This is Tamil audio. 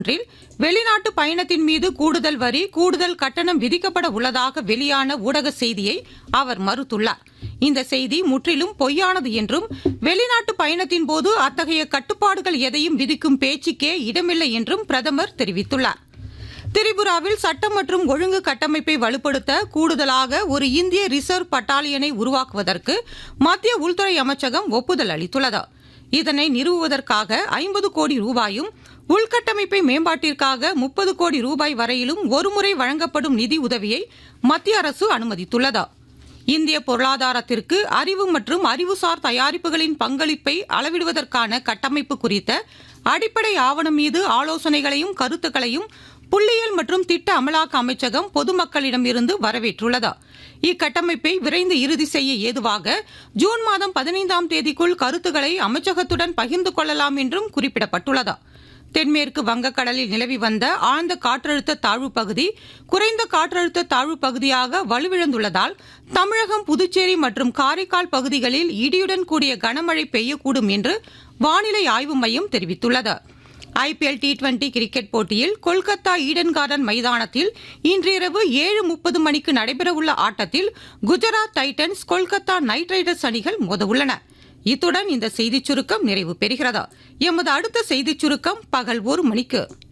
ஒன்றில் வெளிநாட்டு பயணத்தின் மீது கூடுதல் வரி கூடுதல் கட்டணம் விதிக்கப்பட உள்ளதாக வெளியான ஊடக செய்தியை அவர் மறுத்துள்ளார் இந்த செய்தி முற்றிலும் பொய்யானது என்றும் வெளிநாட்டு பயணத்தின் போது அத்தகைய கட்டுப்பாடுகள் எதையும் விதிக்கும் பேச்சுக்கே இடமில்லை என்றும் பிரதமர் தெரிவித்துள்ளார் திரிபுராவில் சட்டம் மற்றும் ஒழுங்கு கட்டமைப்பை வலுப்படுத்த கூடுதலாக ஒரு இந்திய ரிசர்வ் பட்டாலியனை உருவாக்குவதற்கு மத்திய உள்துறை அமைச்சகம் ஒப்புதல் அளித்துள்ளது இதனை நிறுவுவதற்காக ஐம்பது கோடி ரூபாயும் உள்கட்டமைப்பை மேம்பாட்டிற்காக முப்பது கோடி ரூபாய் வரையிலும் ஒருமுறை வழங்கப்படும் நிதி உதவியை மத்திய அரசு அனுமதித்துள்ளது இந்திய பொருளாதாரத்திற்கு அறிவு மற்றும் அறிவுசார் தயாரிப்புகளின் பங்களிப்பை அளவிடுவதற்கான கட்டமைப்பு குறித்த அடிப்படை ஆவணம் மீது ஆலோசனைகளையும் கருத்துக்களையும் புள்ளியியல் மற்றும் திட்ட அமலாக்க அமைச்சகம் பொதுமக்களிடமிருந்து வரவேற்றுள்ளது இக்கட்டமைப்பை விரைந்து இறுதி செய்ய ஏதுவாக ஜூன் மாதம் பதினைந்தாம் தேதிக்குள் கருத்துக்களை அமைச்சகத்துடன் பகிர்ந்து கொள்ளலாம் என்றும் குறிப்பிடப்பட்டுள்ளது தென்மேற்கு வங்கக்கடலில் நிலவி வந்த ஆழ்ந்த காற்றழுத்த தாழ்வு பகுதி குறைந்த காற்றழுத்த தாழ்வு பகுதியாக வலுவிழந்துள்ளதால் தமிழகம் புதுச்சேரி மற்றும் காரைக்கால் பகுதிகளில் இடியுடன் கூடிய கனமழை பெய்யக்கூடும் என்று வானிலை ஆய்வு மையம் தெரிவித்துள்ளது ஐபிஎல் டி டுவெண்டி கிரிக்கெட் போட்டியில் கொல்கத்தா ஈடன் கார்டன் மைதானத்தில் இன்றிரவு ஏழு முப்பது மணிக்கு நடைபெறவுள்ள ஆட்டத்தில் Gujarat Titans Kolkata Knight Riders அணிகள் மோதவுள்ளன இத்துடன் இந்த செய்திச் சுருக்கம் நிறைவு பெறுகிறது எமது அடுத்த செய்திச் சுருக்கம் பகல் ஒரு மணிக்கு